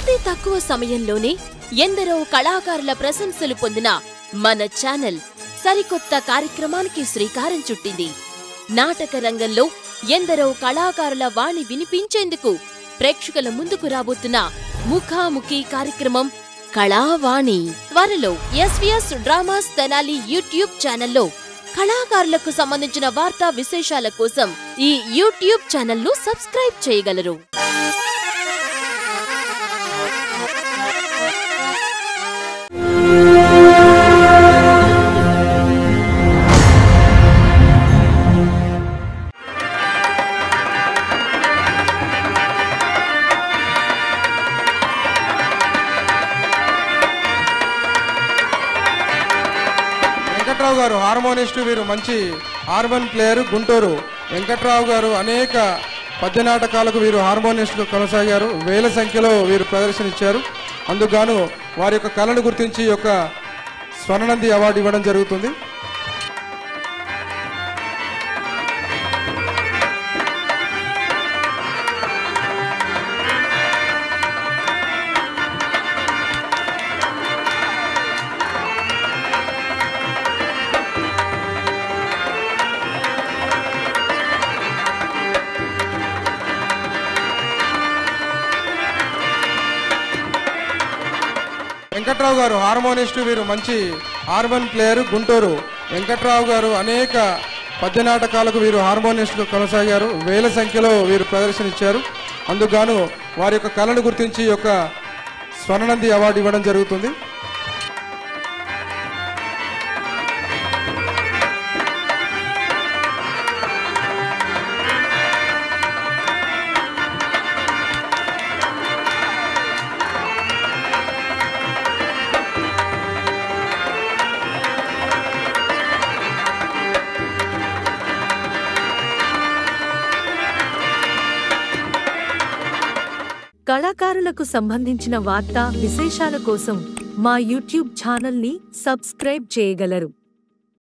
అతి తక్కువ సమయంలోనే ఎందరో కళాకారుల ప్రశంసలు పొందిన మన ఛానల్ సరికొత్త కార్యక్రమానికి శ్రీకారం చుట్టింది నాటక రంగంలో ఎందరో కళాకారుల వాణి వినిపించేందుకు ప్రేక్షకుల ముందుకు రాబోతున్న ముఖాముఖి కార్యక్రమం కళావాణి త్వరలో ఎస్వీఎస్ డ్రామాస్ తెనాలి యూట్యూబ్ ఛానల్లో కళాకారులకు సంబంధించిన వార్తా విశేషాల కోసం ఈ యూట్యూబ్ ఛానల్ను సబ్స్క్రైబ్ చేయగలరు వెంకట్రావు గారు హార్మోనిస్టు వీరు మంచి హార్మోన్ ప్లేయర్ గుంటూరు వెంకట్రావు గారు అనేక పద్య నాటకాలకు వీరు హార్మోనిస్టులు కొనసాగారు వేల సంఖ్యలో వీరు ప్రదర్శన ఇచ్చారు అందుకు గాను వారి యొక్క కళను గుర్తించి ఈ యొక్క స్వర్ణనంది అవార్డు ఇవ్వడం జరుగుతుంది వెంకట్రావు గారు హార్మోనిస్టు వీరు మంచి హార్మోన్ ప్లేయర్ గుంటూరు వెంకట్రావు గారు అనేక పద్య నాటకాలకు వీరు హార్మోనిస్టులు కొనసాగారు వేల సంఖ్యలో వీరు ప్రదర్శన ఇచ్చారు అందుకు గాను వారి యొక్క కళను గుర్తించి ఈ యొక్క స్వర్ణనంది అవార్డు ఇవ్వడం జరుగుతుంది కళాకారులకు సంబంధించిన వార్తా విశేషాల కోసం మా యూట్యూబ్ ఛానల్ని సబ్స్క్రైబ్ చేయగలరు